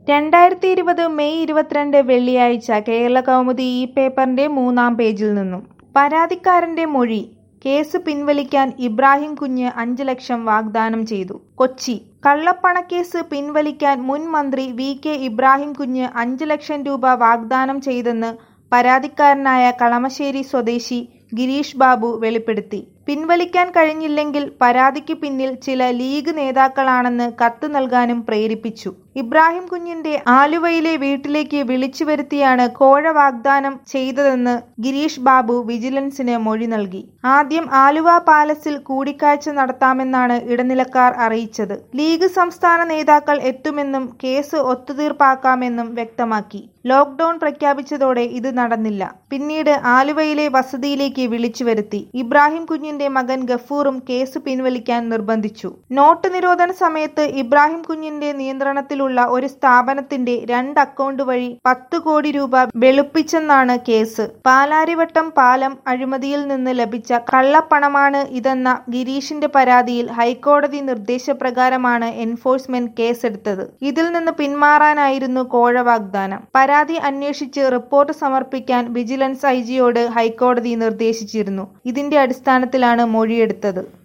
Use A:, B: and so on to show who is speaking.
A: രണ്ടായിരത്തി ഇരുപത് മെയ് ഇരുപത്തിരണ്ട് വെള്ളിയാഴ്ച കേരളകൗമുദി ഈ പേപ്പറിന്റെ മൂന്നാം പേജിൽ നിന്നും പരാതിക്കാരന്റെ മൊഴി കേസ് പിൻവലിക്കാൻ ഇബ്രാഹിം കുഞ്ഞ് അഞ്ച് ലക്ഷം വാഗ്ദാനം ചെയ്തു കൊച്ചി കള്ളപ്പണക്കേസ് പിൻവലിക്കാൻ മുൻ മന്ത്രി വി കെ ഇബ്രാഹിം കുഞ്ഞ് അഞ്ച് ലക്ഷം രൂപ വാഗ്ദാനം ചെയ്തെന്ന് പരാതിക്കാരനായ കളമശ്ശേരി സ്വദേശി ഗിരീഷ് ബാബു വെളിപ്പെടുത്തി പിൻവലിക്കാൻ കഴിഞ്ഞില്ലെങ്കിൽ പരാതിക്ക് പിന്നിൽ ചില ലീഗ് നേതാക്കളാണെന്ന് കത്ത് നൽകാനും പ്രേരിപ്പിച്ചു ഇബ്രാഹിം കുഞ്ഞിന്റെ ആലുവയിലെ വീട്ടിലേക്ക് വിളിച്ചു വരുത്തിയാണ് കോഴ വാഗ്ദാനം ചെയ്തതെന്ന് ഗിരീഷ് ബാബു വിജിലൻസിന് മൊഴി നൽകി ആദ്യം ആലുവ പാലസിൽ കൂടിക്കാഴ്ച നടത്താമെന്നാണ് ഇടനിലക്കാർ അറിയിച്ചത് ലീഗ് സംസ്ഥാന നേതാക്കൾ എത്തുമെന്നും കേസ് ഒത്തുതീർപ്പാക്കാമെന്നും വ്യക്തമാക്കി ലോക്ഡൌൺ പ്രഖ്യാപിച്ചതോടെ ഇത് നടന്നില്ല പിന്നീട് ആലുവയിലെ വസതിയിലേക്ക് വിളിച്ചു വരുത്തി ഇബ്രാഹിം കുഞ്ഞിന്റെ മകൻ ഗഫൂറും കേസ് പിൻവലിക്കാൻ നിർബന്ധിച്ചു നോട്ട് നിരോധന സമയത്ത് ഇബ്രാഹിം കുഞ്ഞിന്റെ നിയന്ത്രണത്തിലുള്ള ഒരു സ്ഥാപനത്തിന്റെ രണ്ട് അക്കൗണ്ട് വഴി പത്ത് കോടി രൂപ വെളുപ്പിച്ചെന്നാണ് കേസ് പാലാരിവട്ടം പാലം അഴിമതിയിൽ നിന്ന് ലഭിച്ച കള്ളപ്പണമാണ് ഇതെന്ന ഗിരീഷിന്റെ പരാതിയിൽ ഹൈക്കോടതി നിർദ്ദേശപ്രകാരമാണ് എൻഫോഴ്സ്മെന്റ് കേസെടുത്തത് ഇതിൽ നിന്ന് പിന്മാറാനായിരുന്നു കോഴ വാഗ്ദാനം പരാതി അന്വേഷിച്ച് റിപ്പോർട്ട് സമർപ്പിക്കാൻ വിജിലൻസ് ഐജിയോട് ഹൈക്കോടതി നിർദ്ദേശിച്ചിരുന്നു ഇതിന്റെ അടിസ്ഥാനത്തിലാണ് മൊഴിയെടുത്തത്